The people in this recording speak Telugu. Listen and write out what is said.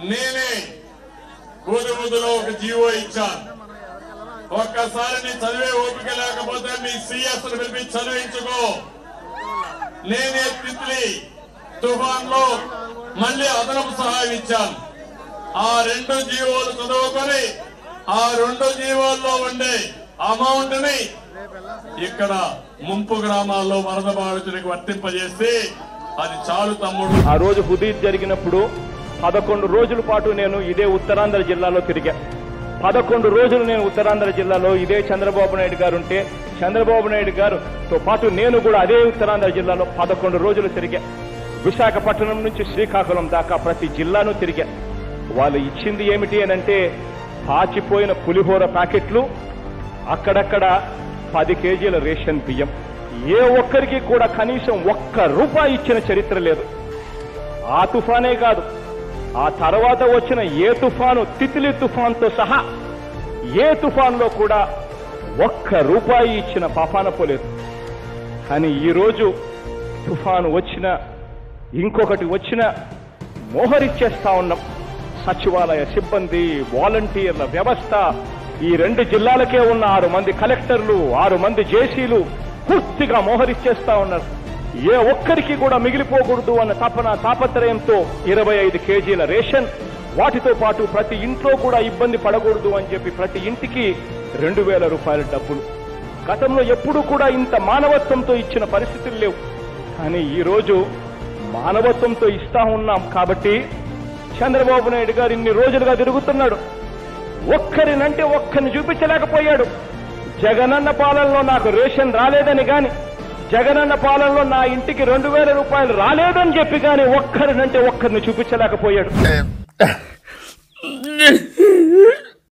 నేనే కూదుముదులో ఒక జీవో ఇచ్చాను ఒక్కసారి నీ చదివే ఓపిక లేకపోతే మీ సిఎస్ పిలిపి చదివించుకో నేనే తిత్లీ తుఫాన్ లో మళ్ళీ అదనపు సహాయం ఇచ్చాను ఆ రెండు జీవోలు చదువుకొని ఆ రెండు జీవోల్లో ఉండే అమౌంట్ ని ఇక్కడ ముంపు గ్రామాల్లో వరద బాధితుడికి వర్తింపజేస్తే అది చాలు తమ్ముడు ఆ రోజు హుదీద్ జరిగినప్పుడు పదకొండు రోజుల పాటు నేను ఇదే ఉత్తరాంధ్ర జిల్లాలో తిరిగా పదకొండు రోజులు నేను ఉత్తరాంధ్ర జిల్లాలో ఇదే చంద్రబాబు నాయుడు గారు ఉంటే చంద్రబాబు నాయుడు గారుతో పాటు నేను కూడా అదే ఉత్తరాంధ్ర జిల్లాలో పదకొండు రోజులు తిరిగా విశాఖపట్నం నుంచి శ్రీకాకుళం దాకా ప్రతి జిల్లాను తిరిగా వాళ్ళు ఇచ్చింది ఏమిటి అని అంటే పాచిపోయిన పులిహోర ప్యాకెట్లు అక్కడక్కడ పది కేజీల రేషన్ బియ్యం ఏ ఒక్కరికి కూడా కనీసం ఒక్క రూపాయి ఇచ్చిన చరిత్ర లేదు ఆ తుఫానే కాదు ఆ తర్వాత వచ్చిన ఏ తుఫాను తిత్లీ తుఫాన్తో సహా ఏ తుఫాన్లో కూడా ఒక్క రూపాయి ఇచ్చిన పాపాన పోలేదు కానీ ఈరోజు తుఫాను వచ్చిన ఇంకొకటి వచ్చిన మోహరిచ్చేస్తా ఉన్నాం సచివాలయ సిబ్బంది వాలంటీర్ల వ్యవస్థ ఈ రెండు జిల్లాలకే ఉన్న ఆరు మంది కలెక్టర్లు ఆరు మంది జేసీలు పూర్తిగా మోహరిచ్చేస్తా ఉన్నారు ఏ ఒక్కరికి కూడా మిగిలిపోకూడదు అన్న తపన తాపత్రయంతో ఇరవై ఐదు కేజీల రేషన్ వాటితో పాటు ప్రతి ఇంట్లో కూడా ఇబ్బంది పడకూడదు అని చెప్పి ప్రతి ఇంటికి రెండు వేల రూపాయల డబ్బులు గతంలో ఎప్పుడూ కూడా ఇంత మానవత్వంతో ఇచ్చిన పరిస్థితులు లేవు కానీ ఈ రోజు మానవత్వంతో ఇస్తా ఉన్నాం కాబట్టి చంద్రబాబు నాయుడు గారు ఇన్ని రోజులుగా తిరుగుతున్నాడు ఒక్కరినంటే ఒక్కరిని చూపించలేకపోయాడు జగనన్న పాలనలో నాకు రేషన్ రాలేదని గాని జగనన్న పాలనలో నా ఇంటికి రెండు వేల రూపాయలు రాలేదని చెప్పి గాని ఒక్కరినంటే ఒక్కరిని చూపించలేకపోయాడు